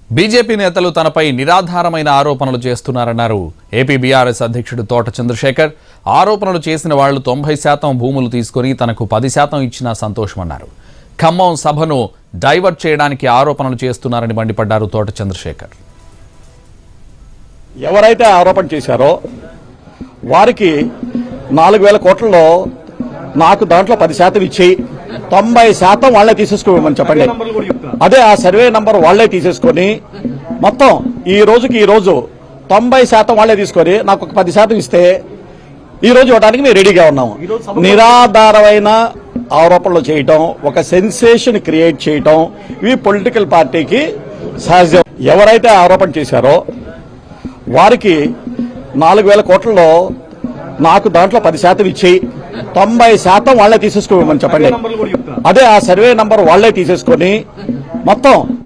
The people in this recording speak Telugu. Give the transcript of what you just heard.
బీజేపీ నేతలు తనపై నిరాధారమైన ఆరోపణలు చేస్తున్నారన్నారు ఏపీ బీఆర్ఎస్ అధ్యక్షుడు తోట చంద్రశేఖర్ ఆరోపణలు చేసిన వాళ్లు తొంభై శాతం భూములు తీసుకొని తనకు పది శాతం ఇచ్చినా సంతోషమన్నారు ఖమ్మం సభను డైవర్ట్ చేయడానికి ఆరోపణలు చేస్తున్నారని మండిపడ్డారు తోట చంద్రశేఖర్ ఎవరైతే ఆరోపణ చేశారో వారికి నాలుగు వేల కోట్లలో నాకు దాంట్లో పది శాతం ఇచ్చి తొంభై శాతం వాళ్ళే తీసేసుకోమని చెప్పండి అదే ఆ సర్వే నంబర్ వాళ్ళే తీసేసుకొని మొత్తం ఈ రోజుకి ఈ రోజు తొంభై శాతం వాళ్ళే తీసుకొని నాకు ఒక పది శాతం ఇస్తే ఈ రోజు ఇవ్వడానికి మేము రెడీగా ఉన్నాము నిరాధారమైన ఆరోపణలు చేయటం ఒక సెన్సేషన్ క్రియేట్ చేయటం ఇవి పొలిటికల్ పార్టీకి సహజం ఎవరైతే ఆరోపణ చేశారో వారికి నాలుగు వేల కోట్లలో నాకు దాంట్లో పది శాతం ఇచ్చి తొంభై శాతం వాళ్ళే తీసేసుకోమని చెప్పండి అదే ఆ సర్వే నంబర్ వాళ్ళే తీసేసుకొని మొత్తం